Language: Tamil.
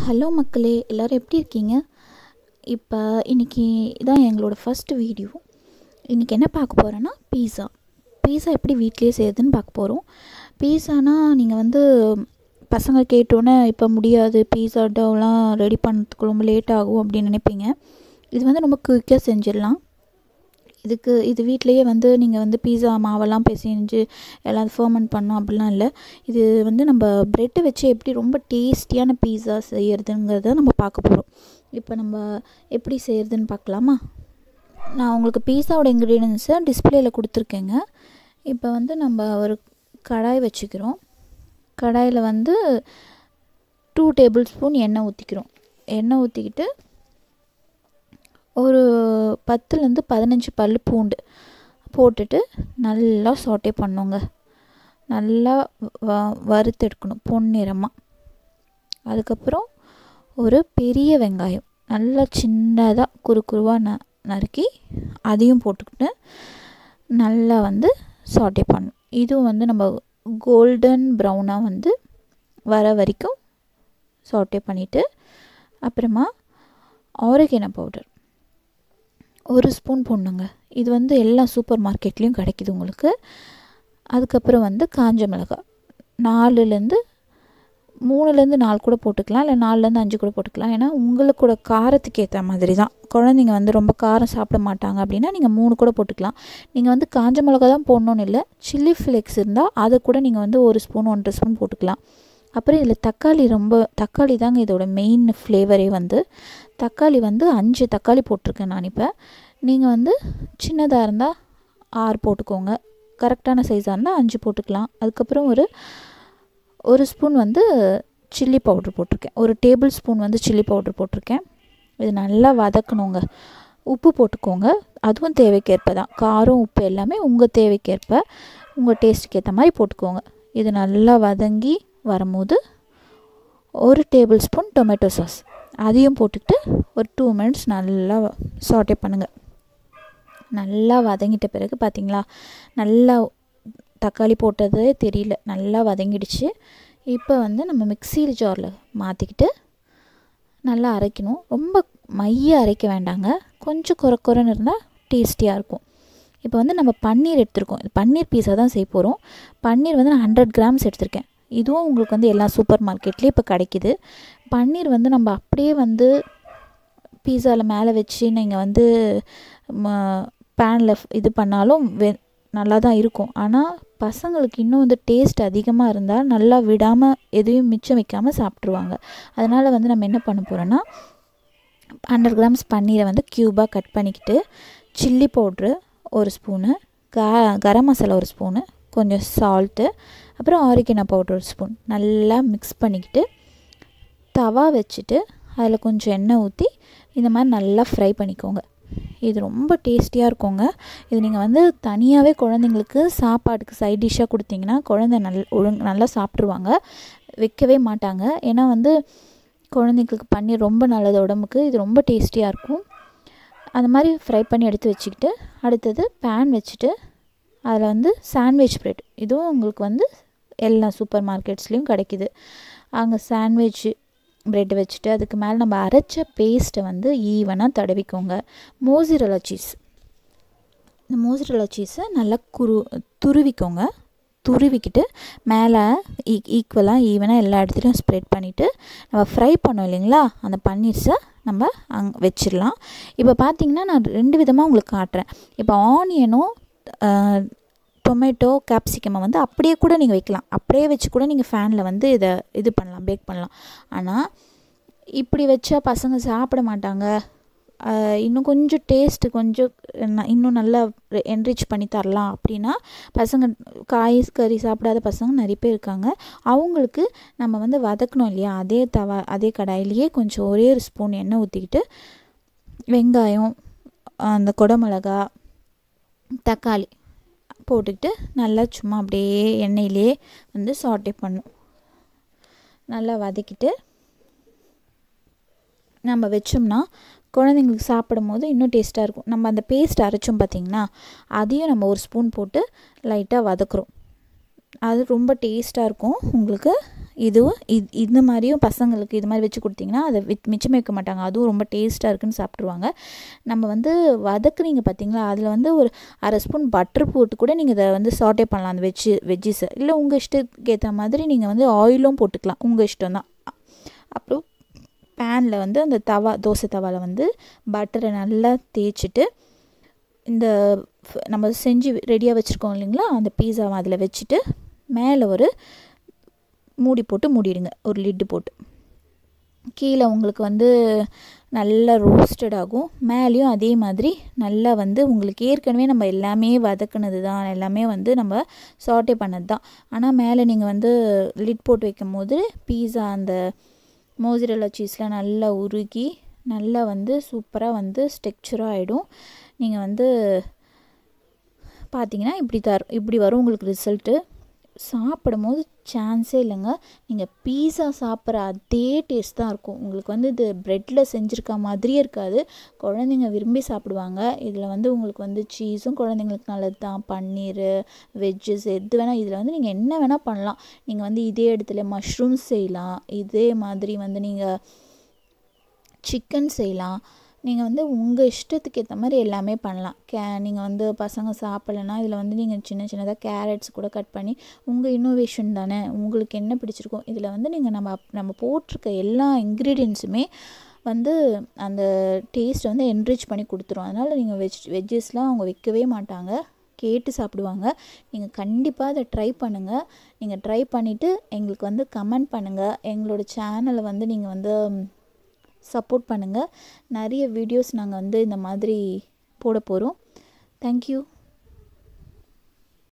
ஹலோ மக்களே எல்லோரும் எப்படி இருக்கீங்க இப்போ இன்றைக்கி இதான் எங்களோட ஃபஸ்ட் வீடியோ இன்றைக்கி என்ன பார்க்க போகிறோன்னா பீஸா பீஸா எப்படி வீட்லேயே செய்யுதுன்னு பார்க்க போகிறோம் பீஸானா நீங்கள் வந்து பசங்க கேட்டோன்னே இப்போ முடியாது பீஸா டோலாம் ரெடி பண்ணுறதுக்கு ரொம்ப லேட் ஆகும் அப்படின்னு நினைப்பீங்க இது வந்து ரொம்ப குயிக்காக செஞ்சிடலாம் இதுக்கு இது வீட்லேயே வந்து நீங்கள் வந்து பீஸா மாவெல்லாம் பிசைஞ்சு எல்லாம் ஃபர்மெண்ட் பண்ணோம் அப்படிலாம் இல்லை இது வந்து நம்ம ப்ரெட்டை வச்சு எப்படி ரொம்ப டேஸ்டியான பீஸா செய்கிறதுங்கிறத நம்ம பார்க்க போகிறோம் இப்போ நம்ம எப்படி செய்கிறதுன்னு பார்க்கலாமா நான் உங்களுக்கு பீஸாவோட இன்க்ரீடியன்ஸை டிஸ்பிளேயில் கொடுத்துருக்கேங்க இப்போ வந்து நம்ம ஒரு கடாய் வச்சுக்கிறோம் கடாயில் வந்து டூ டேபிள் ஸ்பூன் எண்ணெய் ஊற்றிக்கிறோம் எண்ணெய் ஊற்றிக்கிட்டு ஒரு பத்துலேருந்து பதினஞ்சு பல் பூண்டு போட்டுட்டு நல்லா சாட்டே பண்ணுங்க நல்லா வ வறுத்தெடுக்கணும் பொன்னிறமாக அதுக்கப்புறம் ஒரு பெரிய வெங்காயம் நல்லா சின்னதாக குறு குருவாக ந நறுக்கி அதையும் போட்டுக்கிட்டு நல்லா வந்து சாட்டே பண்ணணும் இதுவும் வந்து நம்ம கோல்டன் ப்ரௌனாக வந்து வர வரைக்கும் சாட்டே பண்ணிவிட்டு அப்புறமா ஆரோக்கியன பவுடர் ஒரு ஸ்பூன் போடணுங்க இது வந்து எல்லா சூப்பர் மார்க்கெட்லேயும் கிடைக்கிது உங்களுக்கு அதுக்கப்புறம் வந்து காஞ்ச மிளகாய் நாலுலேருந்து மூணுலேருந்து நாலு கூட போட்டுக்கலாம் இல்லை நாலுலேருந்து அஞ்சு கூட போட்டுக்கலாம் ஏன்னா உங்களுக்கூட காரத்துக்கு ஏற்ற மாதிரி தான் குழந்தைங்க வந்து ரொம்ப காரம் சாப்பிட மாட்டாங்க அப்படின்னா நீங்கள் மூணு கூட போட்டுக்கலாம் நீங்கள் வந்து காஞ்ச மிளகா தான் போடணுன்னு இல்லை சில்லி ஃப்ளேக்ஸ் இருந்தால் அதை கூட நீங்கள் வந்து ஒரு ஸ்பூன் ஒன்றரை ஸ்பூன் போட்டுக்கலாம் அப்புறம் இதில் தக்காளி ரொம்ப தக்காளி தாங்க இதோட மெயின் ஃப்ளேவரே வந்து தக்காளி வந்து அஞ்சு தக்காளி போட்டிருக்கேன் நான் இப்போ நீங்கள் வந்து சின்னதாக இருந்தால் ஆறு போட்டுக்கோங்க கரெக்டான சைஸாக இருந்தால் அஞ்சு போட்டுக்கலாம் அதுக்கப்புறம் ஒரு ஒரு ஸ்பூன் வந்து சில்லி பவுட்ரு போட்டிருக்கேன் ஒரு டேபிள் ஸ்பூன் வந்து சில்லி பவுட்ரு போட்டிருக்கேன் இது நல்லா வதக்கணுங்க உப்பு போட்டுக்கோங்க அதுவும் தேவைக்கேற்ப தான் காரம் உப்பு எல்லாமே உங்கள் தேவைக்கேற்ப உங்கள் டேஸ்ட்டுக்கு ஏற்ற மாதிரி போட்டுக்கோங்க இது நல்லா வதங்கி வரும்போது ஒரு டேபிள் ஸ்பூன் டொமேட்டோ சாஸ் அதையும் போட்டுக்கிட்டு ஒரு டூ மினிட்ஸ் நல்லா சாட்டே பண்ணுங்கள் நல்லா வதங்கிட்ட பிறகு பார்த்திங்களா நல்லா தக்காளி போட்டதே தெரியல நல்லா வதங்கிடுச்சு இப்போ வந்து நம்ம மிக்சியில் ஜாரில் மாற்றிக்கிட்டு நல்லா அரைக்கணும் ரொம்ப மைய அரைக்க வேண்டாங்க கொஞ்சம் குறை குறைன்னு இருந்தால் டேஸ்டியாக இருக்கும் இப்போ வந்து நம்ம பன்னீர் எடுத்திருக்கோம் பன்னீர் பீஸா தான் செய்ய போகிறோம் பன்னீர் வந்து நான் ஹண்ட்ரட் கிராம்ஸ் எடுத்திருக்கேன் இதுவும் உங்களுக்கு வந்து எல்லா சூப்பர் மார்க்கெட்லேயும் இப்போ கிடைக்கிது பன்னீர் வந்து நம்ம அப்படியே வந்து பீஸாவில் மேலே வச்சு நீங்கள் வந்து பேனில் இது பண்ணாலும் வெ நல்லா தான் இருக்கும் ஆனால் பசங்களுக்கு இன்னும் வந்து டேஸ்ட் அதிகமாக இருந்தால் நல்லா விடாமல் எதையும் மிச்சம் வைக்காமல் சாப்பிட்ருவாங்க அதனால் வந்து நம்ம என்ன பண்ண போகிறோன்னா ஹண்ட்ரட் கிராம்ஸ் பன்னீரை வந்து க்யூபாக கட் பண்ணிக்கிட்டு சில்லி பவுட்ரு ஒரு ஸ்பூனு க கரம் மசாலா ஒரு ஸ்பூனு கொஞ்சம் சால்ட்டு அப்புறம் ஆரிக்கினா பவுடர் ஒரு ஸ்பூன் நல்லா மிக்ஸ் பண்ணிக்கிட்டு தவா வச்சுட்டு அதில் கொஞ்சம் எண்ணெய் ஊற்றி இந்த மாதிரி நல்லா ஃப்ரை பண்ணிக்கோங்க இது ரொம்ப டேஸ்டியாக இருக்குங்க இது நீங்கள் வந்து தனியாகவே குழந்தைங்களுக்கு சாப்பாட்டுக்கு சைட் டிஷ்ஷாக கொடுத்தீங்கன்னா குழந்தை நல் ஒழுங்கு நல்லா சாப்பிட்ருவாங்க வைக்கவே மாட்டாங்க ஏன்னா வந்து குழந்தைங்களுக்கு பன்னீர் ரொம்ப நல்லது உடம்புக்கு இது ரொம்ப டேஸ்டியாக இருக்கும் அந்த மாதிரி ஃப்ரை பண்ணி எடுத்து வச்சுக்கிட்டு அடுத்தது பேன் வச்சுட்டு அதில் வந்து சாண்ட்விச் ப்ரெட் இதுவும் உங்களுக்கு வந்து எல்லா சூப்பர் மார்க்கெட்ஸ்லேயும் கிடைக்கிது அங்கே சாண்ட்விச் ப்ரெட் வச்சுட்டு அதுக்கு மேலே நம்ம அரைச்ச பேஸ்ட்டை வந்து ஈவனாக தடவிக்கோங்க மோசிரலா சீஸ் இந்த மோசிரலா சீஸை நல்லா குரு துருவிக்கோங்க துருவிக்கிட்டு மேலே ஈ ஈக்குவலாக ஈவனாக எல்லா இடத்துலையும் ஸ்ப்ரெட் பண்ணிவிட்டு நம்ம ஃப்ரை பண்ணோம் இல்லைங்களா அந்த பன்னீர்ஸை நம்ம அங் வச்சிடலாம் இப்போ பார்த்தீங்கன்னா நான் ரெண்டு விதமாக உங்களுக்கு காட்டுறேன் இப்போ ஆனியனும் டொமேட்டோ கேப்சிகமை வந்து அப்படியே கூட நீங்கள் வைக்கலாம் அப்படியே வச்சு கூட நீங்கள் ஃபேனில் வந்து இதை இது பண்ணலாம் பேக் பண்ணலாம் ஆனால் இப்படி வச்சா பசங்க சாப்பிட மாட்டாங்க இன்னும் கொஞ்சம் டேஸ்ட்டு கொஞ்சம் இன்னும் நல்லா என்ரிச் பண்ணி தரலாம் அப்படின்னா பசங்க காய் கறி சாப்பிடாத பசங்க நிறைய பேர் இருக்காங்க அவங்களுக்கு நம்ம வந்து வதக்கணும் இல்லையா அதே தவா அதே கடாயிலேயே கொஞ்சம் ஒரே ஒரு ஸ்பூன் எண்ணெய் ஊற்றிக்கிட்டு வெங்காயம் அந்த குடமிளகா தக்காளி போட்டுக்கிட்டு நல்லா சும்மா அப்படியே எண்ணெயிலே வந்து சாட்டே பண்ணும் நல்லா வதக்கிட்டு நம்ம வச்சோம்னா குழந்தைங்களுக்கு சாப்பிடும் போது இன்னும் டேஸ்ட்டாக இருக்கும் நம்ம அந்த பேஸ்ட் அரைச்சோம் பார்த்திங்கன்னா அதையும் நம்ம ஒரு ஸ்பூன் போட்டு லைட்டாக வதக்குறோம் அது ரொம்ப டேஸ்ட்டாக இருக்கும் உங்களுக்கு இதுவும் இது இந்த மாதிரியும் பசங்களுக்கு இது மாதிரி வச்சு கொடுத்தீங்கன்னா அதை வித் மிச்சமே வைக்க மாட்டாங்க அதுவும் ரொம்ப டேஸ்ட்டாக இருக்குன்னு சாப்பிட்ருவாங்க நம்ம வந்து வதக்குறீங்க பார்த்தீங்களா அதில் வந்து ஒரு அரை ஸ்பூன் பட்டர் போட்டு கூட நீங்கள் இதை வந்து சாட்டே பண்ணலாம் அந்த வெஜ்ஜு வெஜ்ஜிஸை இல்லை உங்கள் இஷ்டத்துக்கு ஏற்ற மாதிரி நீங்கள் வந்து ஆயிலும் போட்டுக்கலாம் உங்கள் இஷ்டம் தான் அப்புறம் பேனில் வந்து அந்த தவா தோசை தவாவில் வந்து பட்டரை நல்லா தேய்ச்சிட்டு இந்த நம்ம செஞ்சு ரெடியாக வச்சுருக்கோம் இல்லைங்களா அந்த பீஸாவை அதில் வச்சுட்டு மேலே ஒரு மூடி போட்டு மூடிடுங்க ஒரு லிட்டு போட்டு கீழே உங்களுக்கு வந்து நல்லா ரோஸ்டட் ஆகும் மேலேயும் அதே மாதிரி நல்லா வந்து உங்களுக்கு ஏற்கனவே நம்ம எல்லாமே வதக்குனது தான் எல்லாமே வந்து நம்ம சாட்டே பண்ணது தான் ஆனால் மேலே நீங்கள் வந்து லிட் போட்டு வைக்கும் போது பீஸா அந்த மோசிரல்லா சீஸ்லாம் நல்லா உருகி நல்லா வந்து சூப்பராக வந்து ஸ்டெக்சராக ஆகிடும் நீங்கள் வந்து பார்த்தீங்கன்னா இப்படி தர் இப்படி வரும் உங்களுக்கு ரிசல்ட்டு சாப்பிடும் போது சான்ஸே இல்லைங்க நீங்கள் பீஸா சாப்பிட்ற அதே டேஸ்ட் தான் இருக்கும் உங்களுக்கு வந்து இது ப்ரெட்டில் செஞ்சுருக்க மாதிரியே இருக்காது குழந்தைங்க விரும்பி சாப்பிடுவாங்க இதில் வந்து உங்களுக்கு வந்து சீஸும் குழந்தைங்களுக்கு நல்லது தான் பன்னீர் வெஜ்ஜஸ் எது வேணால் இதில் வந்து நீங்கள் என்ன வேணால் பண்ணலாம் நீங்கள் வந்து இதே இடத்துல மஷ்ரூம் செய்யலாம் இதே மாதிரி வந்து நீங்கள் சிக்கன் செய்யலாம் நீங்கள் வந்து உங்கள் இஷ்டத்துக்கு ஏற்ற மாதிரி எல்லாமே பண்ணலாம் கே நீங்கள் வந்து பசங்க சாப்பிட்லன்னா இதில் வந்து நீங்கள் சின்ன சின்னதாக கேரட்ஸ் கூட கட் பண்ணி உங்கள் இன்னோவேஷன் தானே உங்களுக்கு என்ன பிடிச்சிருக்கோ இதில் வந்து நீங்கள் நம்ம நம்ம போட்டிருக்க எல்லா இன்க்ரீடியன்ஸுமே வந்து அந்த டேஸ்ட் வந்து என்ரிச் பண்ணி கொடுத்துரும் அதனால் நீங்கள் வெஜ் வெஜ்ஜஸ்லாம் அவங்க வைக்கவே மாட்டாங்க கேட்டு சாப்பிடுவாங்க நீங்கள் கண்டிப்பாக அதை ட்ரை பண்ணுங்கள் நீங்கள் ட்ரை பண்ணிவிட்டு எங்களுக்கு வந்து கமெண்ட் பண்ணுங்கள் எங்களோட சேனலை வந்து நீங்கள் வந்து சப்போர்ட் பண்ணுங்கள் நிறைய வீடியோஸ் நாங்கள் வந்து இந்த மாதிரி போட போகிறோம் தேங்க்யூ